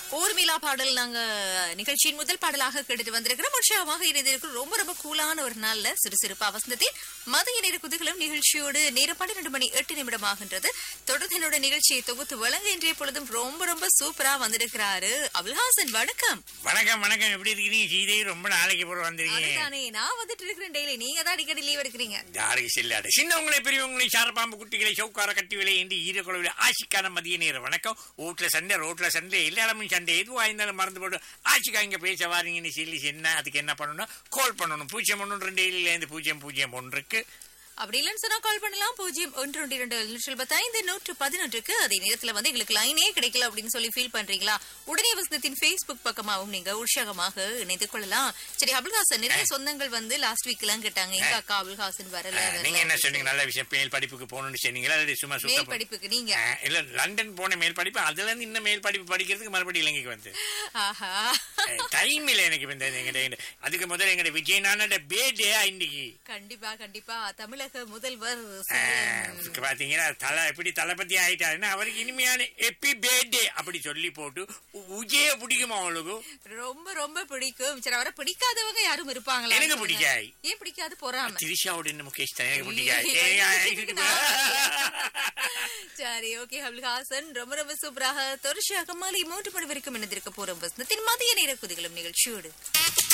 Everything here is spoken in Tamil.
ஊர்மிளா பாடல் நாங்க நிகழ்ச்சியின் முதல் பாடலாக கேட்டுட்டு வந்திருக்கிறோம் உற்சாகமாக இணைந்திருக்கும் ரொம்ப ரொம்ப கூலான ஒரு நாள்ல சுறுசுறுப்பா வசந்தத்தின் மதிய நேர குதிகளும் நிகழ்ச்சியோடு நேரம் பன்னிரண்டு மணி எட்டு நிமிடம் ஆகின்றது தொடர்ந்து என்னோட நிகழ்ச்சியை தொகுத்து வழங்க இன்றைய பொழுதும் ரொம்ப ரொம்ப சூப்பரா வந்திருக்கிறாரு அபுல்ஹாசன் வணக்கம் வணக்கம் வணக்கம் எப்படி இருக்கீங்க சீதை ரொம்ப நாளைக்கு அப்புறம் வந்திருக்கீங்க அதுதானே நான் வந்துட்டு இருக்கிறேன் டெய்லி நீங்க தான் அடிக்கடி லீவ் எடுக்கிறீங்க யாருக்கு செல்லாடு சின்னவங்களை பெரியவங்களை சாரப்பாம்பு குட்டிகளை சவுக்கார கட்டி விலை என்று ஈரக்குழவில் ஆசிக்கான மதிய நேரம் வணக்கம் வீட்டுல சண்டை ரோட்ல சண்டை எல்லா இடமும் சண்டை எதுவா இருந்தாலும் மறந்து போட்டு ஆசிக்கா இங்க பேச வாரீங்கன்னு சொல்லி என்ன அதுக்கு என்ன பண்ணணும் கால் பண்ணணும் பூஜ்ஜியம் ஒன்று ரெண்டு ஏழுல இருந்து பூஜ்ஜியம் பூஜ்ஜியம் ஒன்றுக்கு அப்படி இல்லைன்னு சொன்னா கால் பண்ணலாம் பூஜ்ஜியம் ஒன்று ரெண்டு இரண்டு நூற்றி எழுபத்தைந்து நூற்று பதினொன்றுக்கு அதே நேரத்துல வந்து எங்களுக்கு லைனே கிடைக்கல அப்படின்னு சொல்லி ஃபீல் பண்றீங்களா உடனே வசந்தத்தின் ஃபேஸ்புக் பக்கமாகவும் நீங்க உற்சாகமாக இணைந்து கொள்ளலாம் சரி அபுல்ஹாசன் நிறைய சொந்தங்கள் வந்து லாஸ்ட் வீக் எல்லாம் கேட்டாங்க எங்க அக்கா அபுல்ஹாசன் வரல வரல நீங்க என்ன சொன்னீங்க நல்ல விஷயம் மேல் படிப்புக்கு போகணும்னு சொன்னீங்களா அல்லது சும்மா மேல் சுத்த படிப்புக்கு நீங்க ஆ, இல்ல லண்டன் போன மேல் படிப்பு அதுல இருந்து இன்னும் மேல் படிப்பு படிக்கிறதுக்கு மறுபடியும் இலங்கைக்கு வந்து ஆஹா டைம் இல்ல எனக்கு இந்த எங்கிட்ட அதுக்கு முதல்ல எங்கிட்ட விஜயநாதோட பேர்டே இன்னைக்கு கண்டிப்பா கண்டிப்பா தமிழக முதல்வர் ஆ, CM. இதுக்கு பாத்தீங்கன்னா தலை எப்படி தளபதி ஆயிட்டாருன்னா அவருக்கு இனிமையான எப்பி பேர்டே அப்படி சொல்லி போட்டு உ- உஜய பிடிக்குமா அவளுக்கு ரொம்ப ரொம்ப பிடிக்கும் சரி அவரை பிடிக்காதவங்க யாரும் இருப்பாங்களா எனக்கு பிடிக்காது. ஏன் பிடிக்காது போறாம திரிஷாவோட இன்னும் முகேஷ் தான் எனக்கு இதுக்கு பிடிக்காது சரி ஓகே ஹாசன் ரொம்ப ரொம்ப சூப்பராக தொடர்ச்சியாக மாலை மூன்று மணி வரைக்கும் இணைந்திருக்க போறோம் வசந்தத்தின் மதிய நேர குதிகளும் நிகழ்ச்சியோடு